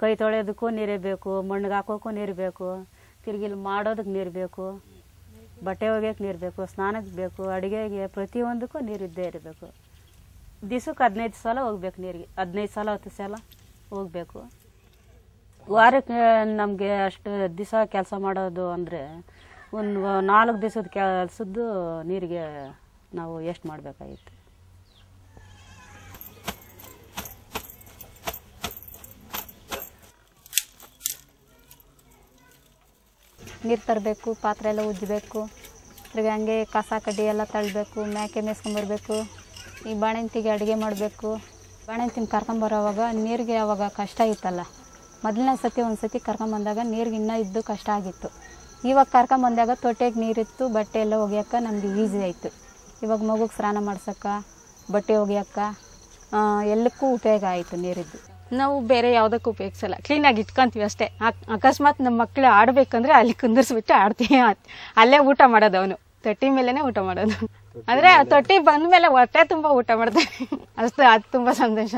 ಕೈ ತೊಳೆಯೋದಕ್ಕೂ ನೀರೇ ಬೇಕು ಮಣ್ಣಿಗೆ ಹಾಕೋಕ್ಕೂ ನೀರು ಬೇಕು ತಿರ್ಗಿ ಇಲ್ಲಿ ಮಾಡೋದಕ್ಕೆ ನೀರು ಬೇಕು ಬಟ್ಟೆ ಒಗೆಯೋಕೆ ನೀರು ಬೇಕು ಸ್ನಾನಕ್ಕೆ ಬೇಕು ಅಡುಗೆಗೆ ಪ್ರತಿಯೊಂದಕ್ಕೂ ನೀರು ಇದ್ದೇ ಇರಬೇಕು ದಿವ್ಸಕ್ಕೆ ಹದಿನೈದು ಸಲ ಹೋಗ್ಬೇಕು ನೀರಿಗೆ ಹದಿನೈದು ಸಲ ಹತ್ತು ಸಲ ಹೋಗ್ಬೇಕು ವಾರಕ್ಕೆ ನಮಗೆ ಅಷ್ಟು ದಿವಸ ಕೆಲಸ ಮಾಡೋದು ಅಂದರೆ ಒಂದು ನಾಲ್ಕು ದಿವಸದ ಕೆಲಸದ್ದು ನೀರಿಗೆ ನಾವು ಎಷ್ಟು ಮಾಡಬೇಕಾಗಿತ್ತು ನೀರು ತರಬೇಕು ಪಾತ್ರೆ ಎಲ್ಲ ಉಜ್ಜಬೇಕು ತಿರ್ಗಿ ಹಂಗೆ ಕಸ ಕಡ್ಡಿ ಎಲ್ಲ ತಳ್ಳಬೇಕು ಮೇಕೆ ಮೇಯ್ಸ್ಕೊಂಬರ್ಬೇಕು ಈ ಬಾಣಂತಿಗೆ ಅಡುಗೆ ಮಾಡಬೇಕು ಬಾಣಂತಿನ ಕರ್ಕೊಂಬರೋವಾಗ ನೀರಿಗೆ ಅವಾಗ ಕಷ್ಟ ಇತ್ತಲ್ಲ ಮೊದಲನೇ ಸತಿ ಒಂದು ಸತಿ ಕರ್ಕೊಂಬಂದಾಗ ನೀರಿಗೆ ಇನ್ನೂ ಇದ್ದು ಕಷ್ಟ ಆಗಿತ್ತು ಇವಾಗ ಕರ್ಕೊಂಬಂದಾಗ ತೊಟ್ಟೆಗೆ ನೀರಿತ್ತು ಬಟ್ಟೆ ಎಲ್ಲ ಒಗ್ಯಕ್ಕೆ ನಮ್ಗೆ ಈಸಿ ಆಯಿತು ಇವಾಗ ಮಗುಗೆ ಸ್ನಾನ ಮಾಡ್ಸೋಕ್ಕೆ ಬಟ್ಟೆ ಒಗ್ಯಕ್ಕೆ ಎಲ್ಲಕ್ಕೂ ಉಪಯೋಗ ಆಯಿತು ನೀರಿದ್ದು ನಾವು ಬೇರೆ ಯಾವುದಕ್ಕೂ ಉಪಯೋಗಿಸಲ್ಲ ಕ್ಲೀನಾಗಿ ಇಟ್ಕೊಂತೀವಿ ಅಷ್ಟೇ ಅಕ್- ಅಕಸ್ಮಾತ್ ನಮ್ಮ ಮಕ್ಳು ಆಡ್ಬೇಕಂದ್ರೆ ಅಲ್ಲಿ ಕುಂದಿರ್ಸ್ಬಿಟ್ಟು ಆಡ್ತೀವಿ ಅಲ್ಲೇ ಊಟ ಮಾಡೋದು ಅವನು ತೊಟ್ಟಿ ಮೇಲೆನೆ ಊಟ ಮಾಡೋದು ಅಂದ್ರೆ ಆ ತೊಟ್ಟಿ ಬಂದ್ಮೇಲೆ ಹೊಟ್ಟೆ ತುಂಬಾ ಊಟ ಮಾಡ್ತಾನೆ ಅಷ್ಟೇ ಅದು ತುಂಬಾ ಸಂತೋಷ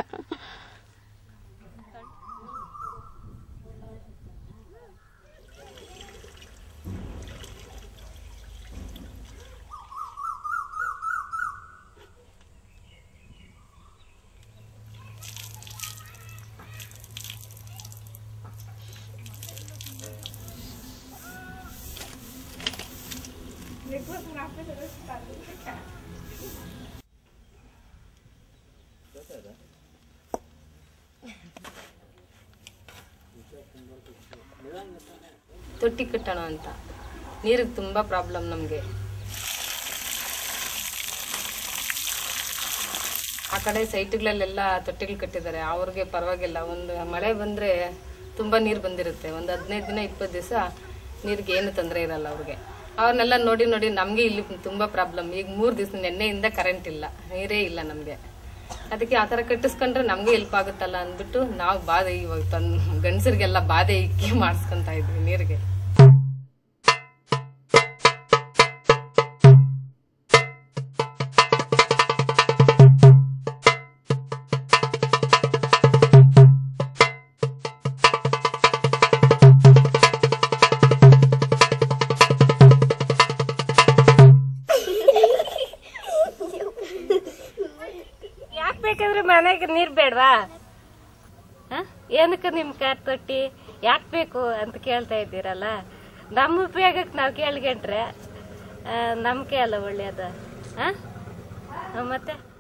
ತೊಟ್ಟಿ ಕಟ್ಟೋಣ ಅಂತ ನೀರಿಗೆ ತುಂಬ ಪ್ರಾಬ್ಲಮ್ ನಮಗೆ ಆ ಕಡೆ ಸೈಟ್ಗಳಲ್ಲೆಲ್ಲ ತೊಟ್ಟಿಗಳು ಕಟ್ಟಿದ್ದಾರೆ ಅವ್ರಿಗೆ ಪರವಾಗಿಲ್ಲ ಒಂದು ಮಳೆ ಬಂದರೆ ತುಂಬ ನೀರು ಬಂದಿರುತ್ತೆ ಒಂದು ಹದಿನೈದು ದಿನ ಇಪ್ಪತ್ತು ದಿವಸ ನೀರಿಗೆ ಏನು ತೊಂದರೆ ಇರಲ್ಲ ಅವ್ರಿಗೆ ಅವ್ರನ್ನೆಲ್ಲ ನೋಡಿ ನೋಡಿ ನಮಗೆ ಇಲ್ಲಿ ತುಂಬ ಪ್ರಾಬ್ಲಮ್ ಈಗ ಮೂರು ದಿವಸ ನೆನ್ನೆಯಿಂದ ಕರೆಂಟ್ ಇಲ್ಲ ನೀರೇ ಇಲ್ಲ ನಮಗೆ ಅದಕ್ಕೆ ಆ ಥರ ಕಟ್ಟಿಸ್ಕೊಂಡ್ರೆ ನಮಗೆ ಹೆಲ್ಪ್ ಆಗುತ್ತಲ್ಲ ಅಂದ್ಬಿಟ್ಟು ನಾವು ಬಾಧೆ ಇವಾಗ ತಂದು ಗಂಡಸರಿಗೆಲ್ಲ ಬಾಧೆ ಇಕ್ಕಿ ಮಾಡಿಸ್ಕೊಂತ ಇದ್ವಿ ನೀರಿಗೆ ಯಾಕೆ ಬೇಕಾದ್ರೆ ಮನೆಗೆ ನೀರ್ ಬೇಡವಾ ಏನಕ್ಕೆ ನಿಮ್ ಕಾರ್ ತೊಟ್ಟಿ ಯಾಕೆ ಬೇಕು ಅಂತ ಕೇಳ್ತಾ ಇದ್ದೀರಲ್ಲ ನಮ್ಮ ಉಪಯೋಗಕ್ಕೆ ನಾವು ಕೇಳ್ಕೊಂಡ್ರೆ ಆ, ನಮ್ಗೆ ಅಲ್ಲ ಒಳ್ಳೇದು ಆ? ಮತ್ತೆ